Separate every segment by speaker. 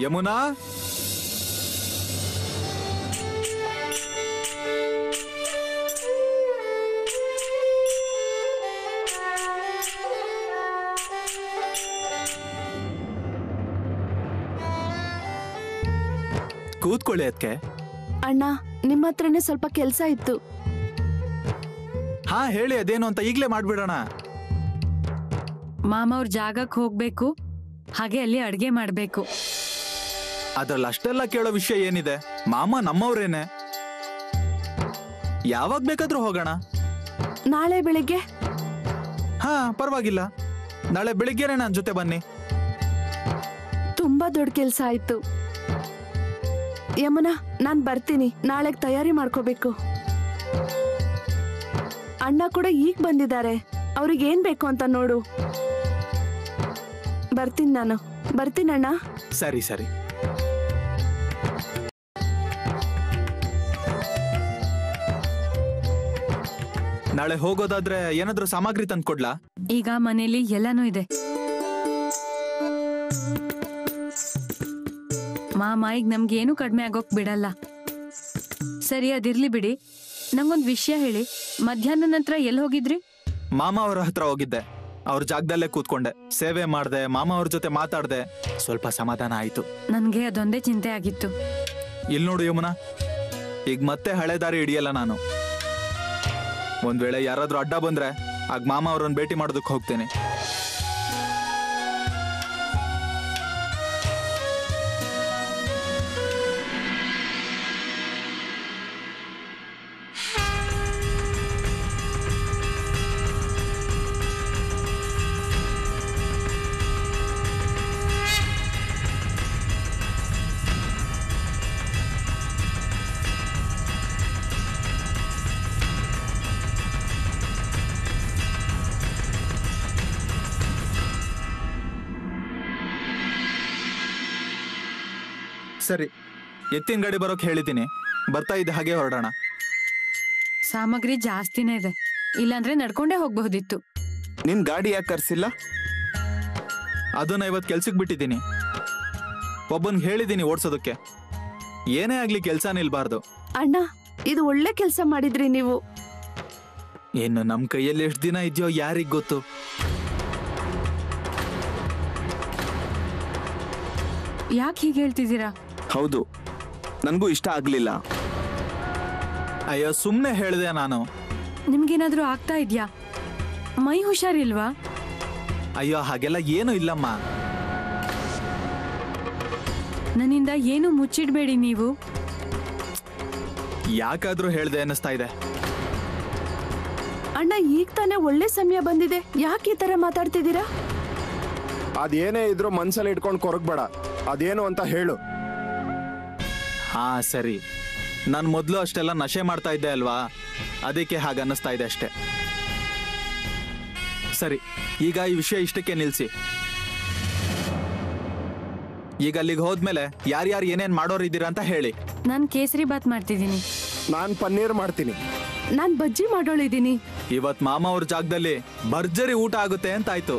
Speaker 1: ಯಮುನಾ ಕೂತ್ಕೊಳ್ಳಿ ಅದಕ್ಕೆ
Speaker 2: ಅಣ್ಣ ನಿಮ್ಮ ಹತ್ರನೇ ಸ್ವಲ್ಪ ಕೆಲ್ಸ ಇತ್ತು
Speaker 1: ಹಾ ಹೇಳಿ ಅದೇನು ಅಂತ ಈಗ್ಲೇ ಮಾಡ್ಬಿಡೋಣ
Speaker 3: ಮಾಮ ಅವ್ರ ಜಾಗಕ್ಕೆ ಹೋಗ್ಬೇಕು ಹಾಗೆ ಅಲ್ಲಿ ಅಡ್ಗೆ ಮಾಡ್ಬೇಕು
Speaker 1: ಅದ್ರಲ್ಲಿ ಅಷ್ಟೆಲ್ಲ ಕೇಳೋ ವಿಷಯ ಏನಿದೆ ಮಾಮ ನಮ್ಮವ್ರೇನೆ ಯಾವಾಗ ಬೇಕಾದ್ರೂ ಹೋಗೋಣ
Speaker 2: ನಾಳೆ ಬೆಳಿಗ್ಗೆ
Speaker 1: ಹಾ ಪರವಾಗಿಲ್ಲ ನಾಳೆ ಬೆಳಿಗ್ಗೆನೆ ನನ್ನ ಜೊತೆ ಬನ್ನಿ
Speaker 2: ತುಂಬಾ ದೊಡ್ಡ ಕೆಲ್ಸ ಆಯ್ತು ಯಮುನಾ ನಾನ್ ಬರ್ತೀನಿ ನಾಳೆಗ್ ತಯಾರಿ ಮಾಡ್ಕೋಬೇಕು ಅಣ್ಣ ಕೂಡ ಈಗ ಬಂದಿದ್ದಾರೆ ಅವ್ರಿಗೆ ಏನ್ ಬೇಕು ಅಂತ ನೋಡು ಬರ್ತೀನಿ ನಾನು ಬರ್ತೀನಿ ಅಣ್ಣ
Speaker 1: ಸರಿ ಸರಿ ನಾಳೆ ಹೋಗೋದಾದ್ರೆ ಏನಾದ್ರೂ ಸಾಮಗ್ರಿ ತಂದ್ಕೊಡ್ಲಾ
Speaker 3: ಈಗ ಮನೇಲಿ ಎಲ್ಲಾನು ಇದೆ ಮಾಮ ಈಗ ನಮ್ಗೆ ಏನು ಕಡಿಮೆ ಆಗೋಕ್ ಬಿಡಲ್ಲ ಸರಿ ಅದಿರ್ಲಿ ಬಿಡಿ ನಂಗೊಂದ್ ವಿಷಯ ಹೇಳಿ ಮಧ್ಯಾಹ್ನ ನಂತರ ಎಲ್ಲಿ ಹೋಗಿದ್ರಿ
Speaker 1: ಮಾಮ ಅವ್ರ ಹತ್ರ ಹೋಗಿದ್ದೆ ಅವ್ರ ಜಾಗದಲ್ಲೇ ಕೂತ್ಕೊಂಡೆ ಸೇವೆ ಮಾಡ್ದೆ ಮಾಮ ಅವ್ರ ಜೊತೆ ಮಾತಾಡ್ದೆ ಸ್ವಲ್ಪ ಸಮಾಧಾನ ಆಯ್ತು
Speaker 3: ನನ್ಗೆ ಅದೊಂದೇ ಚಿಂತೆ ಆಗಿತ್ತು
Speaker 1: ಇಲ್ಲಿ ನೋಡು ಯಮುನಾ ಈಗ ಮತ್ತೆ ಹಳೆ ದಾರಿ ಹಿಡಿಯಲ್ಲ ನಾನು ಒಂದ್ ವೇಳೆ ಯಾರಾದ್ರೂ ಅಡ್ಡ ಬಂದ್ರೆ ಆಗ ಮಾಮ ಅವ್ರನ್ನ ಭೇಟಿ ಮಾಡೋದಕ್ಕೆ ಹೋಗ್ತೇನೆ ಸರಿ ಎತ್ತಿನ ಗಾಡಿ ಬರೋಕ್ ಹೇಳಿದ್ದೀನಿ ಬರ್ತಾ ಇದ್ದೆ ಹಾಗೆ ಹೊರಡೋಣ
Speaker 3: ಸಾಮಗ್ರಿ ಜಾಸ್ತಿನೇ ಇದೆ ಇಲ್ಲಾಂದ್ರೆ ನಡ್ಕೊಂಡೇ ಹೋಗ್ಬಹುದಿತ್ತು
Speaker 4: ನಿನ್ ಗಾಡಿ ಯಾಕೆ ಕರ್ಸಿಲ್ಲ
Speaker 1: ಅದನ್ನ ಇವತ್ತು ಕೆಲ್ಸಕ್ಕೆ ಬಿಟ್ಟಿದ್ದೀನಿ ಒಬ್ಬನ್ಗೆ ಹೇಳಿದ್ದೀನಿ ಓಡ್ಸೋದಕ್ಕೆ ಏನೇ ಆಗ್ಲಿ ಕೆಲಸ ನಿಲ್ಬಾರ್ದು
Speaker 2: ಅಣ್ಣ ಇದು ಒಳ್ಳೆ ಕೆಲ್ಸ ಮಾಡಿದ್ರಿ ನೀವು
Speaker 1: ಇನ್ನು ನಮ್ ಕೈಯಲ್ಲಿ ಎಷ್ಟು ದಿನ ಇದೆಯೋ ಯಾರಿಗ್ ಗೊತ್ತು
Speaker 3: ಯಾಕೆ ಹೀಗೆ ಹೇಳ್ತಿದ್ದೀರಾ
Speaker 4: ಹೌದು ನನಗೂ ಇಷ್ಟ ಆಗ್ಲಿಲ್ಲ
Speaker 1: ಅಯ್ಯೋ ಸುಮ್ಮನೆ ಹೇಳಿದೆ ನಾನು
Speaker 3: ನಿಮ್ಗೇನಾದ್ರೂ ಆಗ್ತಾ ಇದ್ಯಾ ಮೈ ಹುಷಾರಿಲ್ವಾ
Speaker 1: ಅಯ್ಯೋ ಹಾಗೆಲ್ಲ ಏನು ಇಲ್ಲಮ್ಮ
Speaker 3: ನನ್ನಿಂದ ಏನು ಮುಚ್ಚಿಡ್ಬೇಡಿ ನೀವು
Speaker 1: ಯಾಕಾದ್ರೂ ಹೇಳ್ದೆ ಅನ್ನಿಸ್ತಾ ಇದೆ
Speaker 2: ಅಣ್ಣ ಈಗ ತಾನೇ ಒಳ್ಳೆ ಸಮಯ ಬಂದಿದೆ ಯಾಕೆ ಈ ತರ ಮಾತಾಡ್ತಿದ್ದೀರಾ
Speaker 5: ಅದೇನೇ ಇದ್ರೂ ಮನ್ಸಲ್ಲಿ ಇಟ್ಕೊಂಡು ಕೊರಗ್ಬೇಡ ಅದೇನು ಅಂತ ಹೇಳು
Speaker 1: ಹಾ ಸರಿ ನಾನು ಮೊದಲು ಅಷ್ಟೆಲ್ಲ ನಶೆ ಮಾಡ್ತಾ ಇದ್ದೆ ಅಲ್ವಾ ಅದಕ್ಕೆ ಹಾಗೆ ಅನ್ನಿಸ್ತಾ ಇದೆ ಅಷ್ಟೆ ಸರಿ ಈಗ ಈ ವಿಷಯ ಇಷ್ಟಕ್ಕೆ ನಿಲ್ಸಿ ಈಗ ಅಲ್ಲಿಗೆ ಹೋದ್ಮೇಲೆ ಯಾರ್ಯಾರು ಏನೇನ್ ಮಾಡೋರಿದ್ದೀರಾ ಅಂತ ಹೇಳಿ
Speaker 3: ನಾನು ಕೇಸರಿ ಬಾತ್ ಮಾಡ್ತಿದ್ದೀನಿ
Speaker 5: ನಾನು ಪನ್ನೀರ್ ಮಾಡ್ತೀನಿ
Speaker 2: ನಾನ್ ಬಜ್ಜಿ ಮಾಡೋಳಿದ್ದೀನಿ
Speaker 1: ಇವತ್ ಮಾಮ ಅವ್ರ ಜಾಗದಲ್ಲಿ ಭರ್ಜರಿ ಊಟ ಆಗುತ್ತೆ ಅಂತ ಆಯ್ತು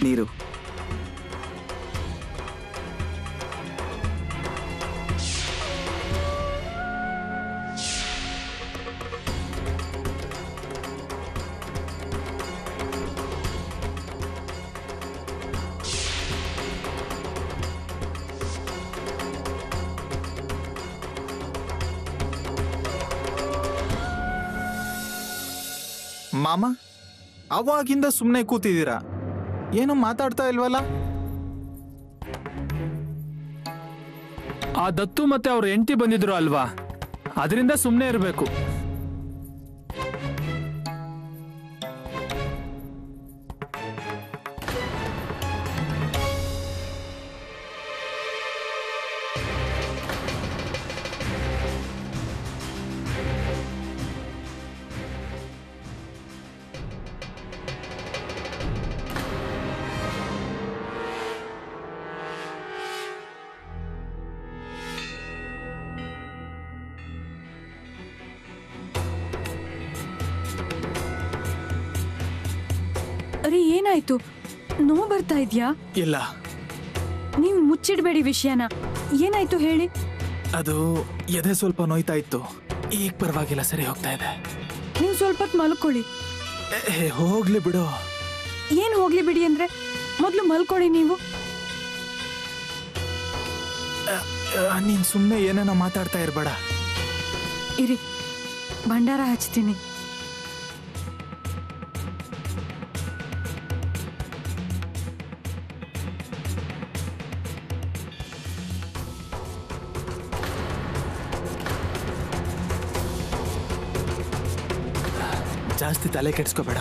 Speaker 4: ನೀರು
Speaker 1: ಮಾಮ ಅವಾಗಿಂದ ಸುಮ್ಮನೆ ಕೂತಿದ್ದೀರಾ ಏನು ಮಾತಾಡ್ತಾ ಇಲ್ವಲ್ಲ
Speaker 6: ಆ ದತ್ತು ಮತ್ತೆ ಅವ್ರ ಹೆಂಡತಿ ಬಂದಿದ್ರು ಅಲ್ವಾ ಅದರಿಂದ ಸುಮ್ಮನೆ ಇರಬೇಕು
Speaker 3: ಅರೆ ಏನಾಯ್ತು ನೋವು ಬರ್ತಾ ಇದ್ಯಾ
Speaker 1: ಇಲ್ಲ
Speaker 3: ನೀವು ಮುಚ್ಚಿಡ್ಬೇಡಿ ವಿಷಯನ ಏನಾಯ್ತು ಹೇಳಿ
Speaker 1: ಅದು ಎದೆ ಸ್ವಲ್ಪ ನೋಯ್ತಾ ಇತ್ತು ಈಗ ಪರವಾಗಿಲ್ಲ ಸರಿ ಹೋಗ್ತಾ ಇದೆ
Speaker 3: ನೀವು ಸ್ವಲ್ಪ ಹೊತ್ತು ಮಲ್ಕೊಳ್ಳಿ
Speaker 1: ಏ, ಹೋಗ್ಲಿ ಬಿಡು
Speaker 3: ಏನ್ ಹೋಗ್ಲಿ ಬಿಡಿ ಅಂದ್ರೆ ಮೊದ್ಲು ಮಲ್ಕೊಳ್ಳಿ ನೀವು
Speaker 1: ಆ, ನೀನ್ ಸುಮ್ಮನೆ ಏನೇನೋ ಮಾತಾಡ್ತಾ ಇರ್ಬೇಡ
Speaker 3: ಇರಿ ಭಂಡಾರ ಹಚ್ತೀನಿ
Speaker 1: ಜಾಸ್ತಿ ತಲೆ ಕೆಡ್ಸ್ಕೋಬೇಡ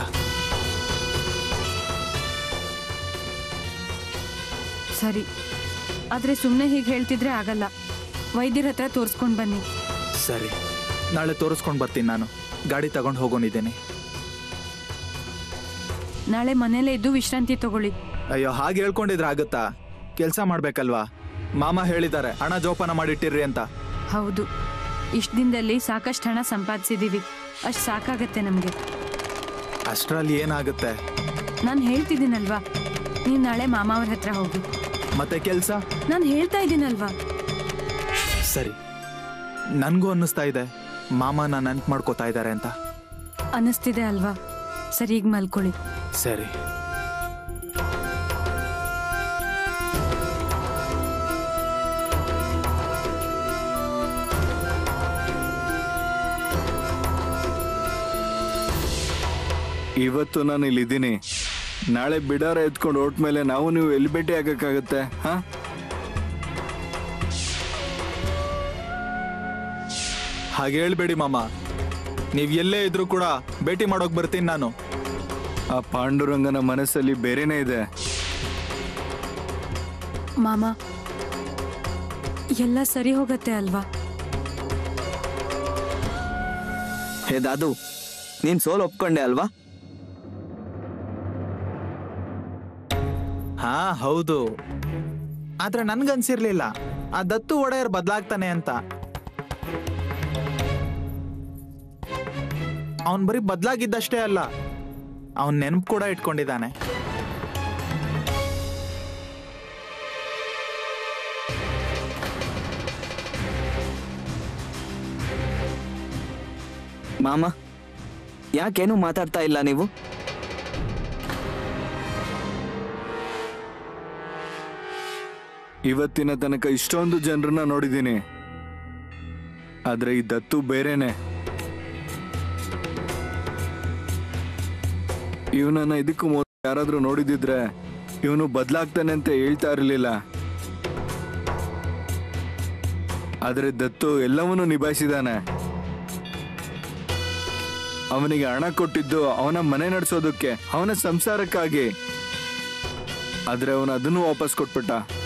Speaker 3: ಸರಿ ಆದ್ರೆ ಸುಮ್ಮನೆ ಹೀಗೆ ಹೇಳ್ತಿದ್ರೆ ಆಗಲ್ಲ ವೈದ್ಯರ ಹತ್ರ ತೋರಿಸ್ಕೊಂಡು ಬನ್ನಿ
Speaker 1: ಸರಿ ನಾಳೆ ತೋರಿಸ್ಕೊಂಡು ಬರ್ತೀನಿ ನಾನು ಗಾಡಿ ತಗೊಂಡು ಹೋಗೋನಿದ್ದೇನೆ
Speaker 3: ನಾಳೆ ಮನೇಲೇ ಇದ್ದು ವಿಶ್ರಾಂತಿ ತಗೊಳ್ಳಿ
Speaker 1: ಅಯ್ಯೋ ಹಾಗೆ ಹೇಳ್ಕೊಂಡಿದ್ರೆ ಆಗುತ್ತಾ ಕೆಲಸ ಮಾಡ್ಬೇಕಲ್ವಾ ಮಾಮ ಹೇಳಿದ್ದಾರೆ ಹಣ ಜೋಪಾನ ಮಾಡಿಟ್ಟಿರ್ರಿ ಅಂತ
Speaker 3: ಹೌದು ಇಷ್ಟ ದಿನದಲ್ಲಿ ಸಾಕಷ್ಟು ಹಣ ಸಂಪಾದಿಸಿದೀವಿ ಅಷ್ಟು ಸಾಕಾಗತ್ತೆ ನಮಗೆ
Speaker 1: ಅಷ್ಟರಲ್ಲಿ ಏನಾಗುತ್ತೆ
Speaker 3: ನಾನು ಹೇಳ್ತಿದ್ದೀನಲ್ವಾ ನೀವು ನಾಳೆ ಮಾಮ ಅವ್ರ ಹತ್ರ ಹೋಗಿ
Speaker 1: ಮತ್ತೆ ಕೆಲಸ
Speaker 3: ನಾನು ಹೇಳ್ತಾ ಇದ್ದೀನಲ್ವಾ
Speaker 1: ಸರಿ ನನಗೂ ಅನ್ನಿಸ್ತಾ ಇದೆ ಮಾಮನ ನೆನ್ಪು ಮಾಡ್ಕೋತಾ ಇದ್ದಾರೆ ಅಂತ
Speaker 3: ಅನ್ನಿಸ್ತಿದೆ ಅಲ್ವಾ ಸರಿ ಈಗ ಮಲ್ಕೊಳ್ಳಿ
Speaker 1: ಸರಿ
Speaker 5: ಇವತ್ತು ನಾನು ಇಲ್ಲಿದ್ದೀನಿ ನಾಳೆ ಬಿಡಾರ ಎತ್ಕೊಂಡು ಹೊರಟ ಮೇಲೆ ನಾವು ನೀವು ಎಲ್ಲಿ ಭೇಟಿ ಆಗಕ್ಕಾಗತ್ತೆ ಹಾ
Speaker 1: ಹಾಗೆ ಹೇಳ್ಬೇಡಿ ಮಾಮ ನೀವ್ ಎಲ್ಲೇ ಇದ್ರೂ ಕೂಡ ಭೇಟಿ ಮಾಡೋಕ್ ಬರ್ತೀನಿ ನಾನು
Speaker 5: ಆ ಪಾಂಡುರಂಗನ ಮನಸ್ಸಲ್ಲಿ ಬೇರೆನೇ ಇದೆ
Speaker 3: ಮಾಮ ಎಲ್ಲ ಸರಿ ಹೋಗತ್ತೆ ಅಲ್ವಾ
Speaker 4: ಹೇ ದಾದು ನೀನ್ ಸೋಲ್ ಒಪ್ಕೊಂಡೆ ಅಲ್ವಾ
Speaker 1: ಹಾ ಹೌದು ಆದ್ರೆ ನನ್ಗನ್ಸಿರ್ಲಿಲ್ಲ ಆ ದತ್ತು ಒಡೆಯರ್ ಬದಲಾಗ್ತಾನೆ ಅಂತ ಅವನ್ ಬರೀ ಬದಲಾಗಿದ್ದಷ್ಟೇ ಅಲ್ಲ ಅವನ್ ನೆನಪು ಕೂಡ ಇಟ್ಕೊಂಡಿದ್ದಾನೆ
Speaker 4: ಮಾಮ ಯಾಕೇನು ಮಾತಾಡ್ತಾ ಇಲ್ಲ ನೀವು
Speaker 5: ಇವತ್ತಿನ ತನಕ ಇಷ್ಟೊಂದು ಜನರನ್ನ ನೋಡಿದ್ದೀನಿ ಆದ್ರೆ ಈ ದತ್ತು ಬೇರೆನೆ ಇವನನ್ನ ಇದಕ್ಕೂ ಮೊದಲು ಯಾರಾದ್ರೂ ನೋಡಿದಿದ್ರೆ ಇವನು ಬದಲಾಗ್ತಾನೆ ಅಂತ ಹೇಳ್ತಾ ಇರಲಿಲ್ಲ ಆದ್ರೆ ದತ್ತು ಎಲ್ಲವನ್ನೂ ನಿಭಾಯಿಸಿದಾನೆ ಅವನಿಗೆ ಹಣ ಕೊಟ್ಟಿದ್ದು ಅವನ ಮನೆ ನಡೆಸೋದಕ್ಕೆ ಅವನ ಸಂಸಾರಕ್ಕಾಗಿ ಆದ್ರೆ ಅವನು ಅದನ್ನು ವಾಪಸ್ ಕೊಟ್ಬಿಟ್ಟ